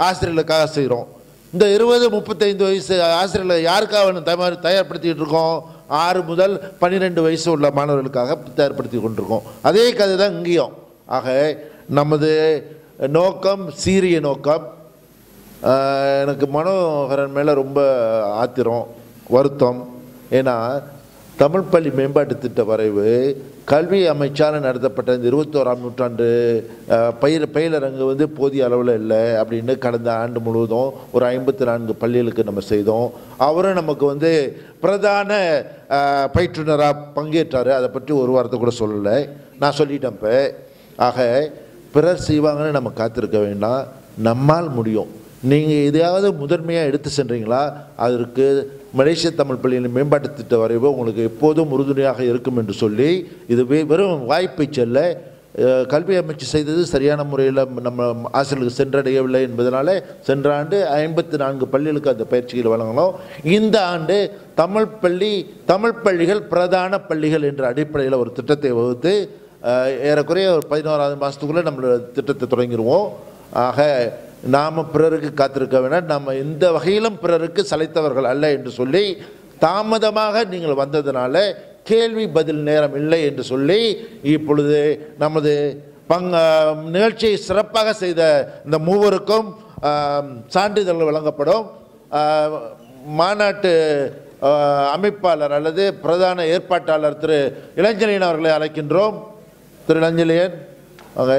ஆசிரியர்களுக்காக செய்கிறோம் இந்த இருபது முப்பத்தைந்து வயசு ஆசிரியர்களை யாருக்காக வேணும் தயார் தயார்படுத்திக்கிட்டு இருக்கோம் ஆறு முதல் பன்னிரெண்டு வயசு உள்ள மாணவர்களுக்காக தயார்படுத்தி கொண்டிருக்கோம் அதே கதை தான் இங்கேயும் ஆக நமது நோக்கம் சீரிய நோக்கம் ஆஹ், எனக்கு மனோகரன் மேலே ரொம்ப ஆத்திரம் வருத்தம் ஏன்னா தமிழ் பள்ளி மேம்பாட்டு திட்ட வரைவு கல்வி அமைச்சால் நடத்தப்பட்ட இந்த இருபத்தோராம் நூற்றாண்டு ஆஹ், பயிர் பயிலரங்கு வந்து போதிய அளவில் இல்லை அப்படின்னு கடந்த ஆண்டு முழுவதும் ஒரு ஐம்பத்தி நான்கு பள்ளிகளுக்கு நம்ம செய்தோம் அவரும் நமக்கு வந்து பிரதான ஆஹ், பயிற்றுனராக பங்கேற்றார் அதை பற்றி ஒரு வார்த்தை கூட சொல்லலை நான் சொல்லிட்டேன் இப்போ ஆக பிறர் செய்வாங்கன்னு நம்ம காத்திருக்க வேண்டாம் நம்மால் முடியும் நீங்கள் எதையாவது முதன்மையாக எடுத்து சென்றீங்களா அதற்கு மலேசிய தமிழ் பள்ளியின் மேம்பாட்டு திட்ட வரைவு உங்களுக்கு எப்போதும் உறுதுணையாக இருக்கும் என்று சொல்லி இது வெ- வெறும் வாய்ப்பை செல்ல அஹ், கல்வி அமைச்சு செய்தது சரியான முறையில் நம்ம ஆசிரியர்களுக்கு சென்றடையவில்லை என்பதனால சென்ற ஆண்டு ஐம்பத்தி நான்கு பள்ளிகளுக்கு அந்த பயிற்சிகள் வழங்கினோம் இந்த ஆண்டு தமிழ் பள்ளி தமிழ் பள்ளிகள் பிரதான பள்ளிகள் என்ற அடிப்படையில் ஒரு திட்டத்தை வகுத்து அஹ், ஏறக்குறைய ஒரு பதினோராவது மாதத்துக்குள்ளே நம்மளோட திட்டத்தை தொடங்கிடுவோம் ஆக நாம் பிறருக்கு காத்திருக்க வேண்டாம் நம்ம எந்த வகையிலும் பிறருக்கு சளைத்தவர்கள் அல்ல என்று சொல்லி தாமதமாக நீங்கள் வந்ததுனால கேள்வி பதில் நேரம் இல்லை என்று சொல்லி இப்பொழுது நமது பங்க நிகழ்ச்சியை சிறப்பாக செய்த இந்த மூவருக்கும் ஆம், சான்றிதழ்கள் வழங்கப்படும் ஆ, மாநாட்டு ஆ, அமைப்பாளர் அல்லது பிரதான ஏற்பாட்டாளர் திரு இளஞ்சலியன் அவர்களை அழைக்கின்றோம் திரு இளஞ்சலியன் ஓகே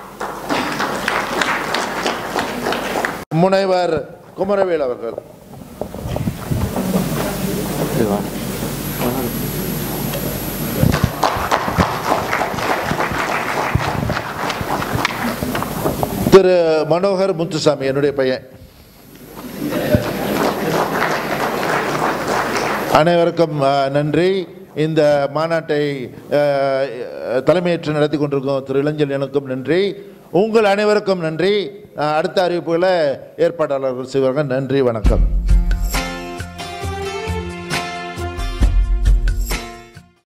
முனைவர் குமரவேல் அவர்கள் திரு மனோகர் முத்துசாமி என்னுடைய பையன் அனைவருக்கும் அஹ், நன்றி இந்த மாநாட்டை அஹ், தலைமையேற்று நடத்தி கொண்டிருக்கும் திரு இளஞ்சலியனுக்கும் நன்றி உங்கள் அனைவருக்கும் நன்றி அஹ், அடுத்த அறிவிப்புகளை ஏற்பாட்டாளர்கள் செய்வார்கள் நன்றி வணக்கம்